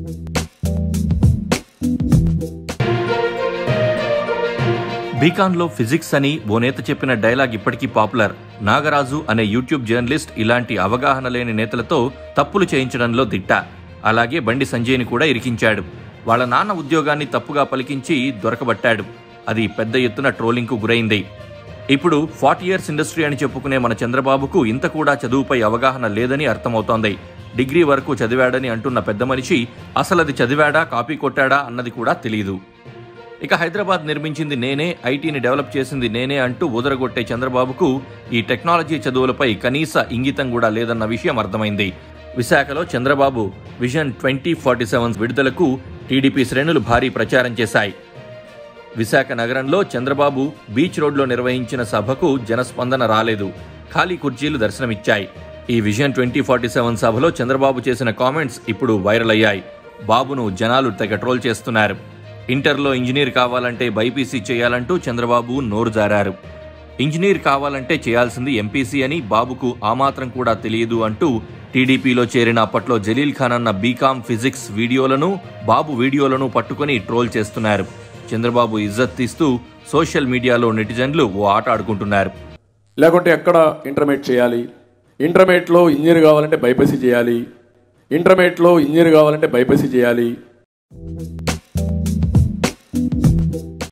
బీకాన్లో physics అని ఓ నేత చెప్పిన డైలాగ్ ఇప్పటికీ పాపులర్ నాగరాజు అనే యూట్యూబ్ జర్నలిస్ట్ ఇలాంటి అవగాహన లేని నేతలతో తప్పులు చేయించడంలో దిట్ట అలాగే బండి సంజయ్ని కూడా ఇరికించాడు వాళ్ళ నాన్న ఉద్యోగాన్ని తప్పుగా పలికించి దొరకబట్టాడు అది పెద్ద ఎత్తున ట్రోలింగ్కు గురైంది ఇప్పుడు ఫార్టీ ఇయర్స్ ఇండస్ట్రీ అని చెప్పుకునే మన చంద్రబాబుకు ఇంత కూడా చదువుపై అవగాహన లేదని అర్థమవుతోంది డిగ్రీ వరకు చదివాడని అంటున్న పెద్ద మనిషి అసలది చదివాడా కాపీ కొట్టాడా అన్నది కూడా తెలియదు ఇక హైదరాబాద్ నిర్మించింది నేనే ఐటీని డెవలప్ చేసింది నేనే అంటూ ఊదరగొట్టే చంద్రబాబుకు ఈ టెక్నాలజీ చదువులపై కనీస ఇంగితం కూడా లేదన్న విషయం అర్థమైంది విశాఖలో Chandrababu vision twenty forty seven విడుదలకు టీడీపీ శ్రేణులు భారీ ప్రచారం చేశాయి విశాఖ నగరంలో చంద్రబాబు బీచ్ రోడ్లో నిర్వహించిన సభకు జనస్పందన రాలేదు ఖాళీ కుర్చీలు దర్శనమిచ్చాయి ఈ విజన్ ట్వంటీ ఫార్టీ సెవెన్ సభలో చంద్రబాబు చేసిన కామెంట్స్ ఇప్పుడు వైరల్ అయ్యాయి బాబును జనాలు తెగ ట్రోల్ చేస్తున్నారు ఇంటర్లో ఇంజనీర్ కావాలంటే బైపీసీ చేయాలంటూ చంద్రబాబు నోరు జారారు ఇంజనీర్ కావాలంటే చేయాల్సింది ఎంపీసీ అని బాబుకు ఆ మాత్రం కూడా తెలియదు అంటూ టీడీపీలో చేరిన అప్పట్లో జలీల్ ఖాన్ అన్న బీకామ్ ఫిజిక్స్ వీడియోలను బాబు వీడియోలను పట్టుకొని ట్రోల్ చేస్తున్నారు చంద్రబాబు ఇజ్జత్ తీస్తూ సోషల్ మీడియాలో నెటిజన్లు ఓ ఆట ఆడుకుంటున్నారు లేకుంటే ఎక్కడ ఇంటర్మీడియట్ చేయాలి ఇంటర్మీడియట్లో ఇంజనీర్ కావాలంటే బైపీసీ చేయాలి ఇంటర్మీడియట్లో ఇంజనీర్ కావాలంటే బైపీసీ చేయాలి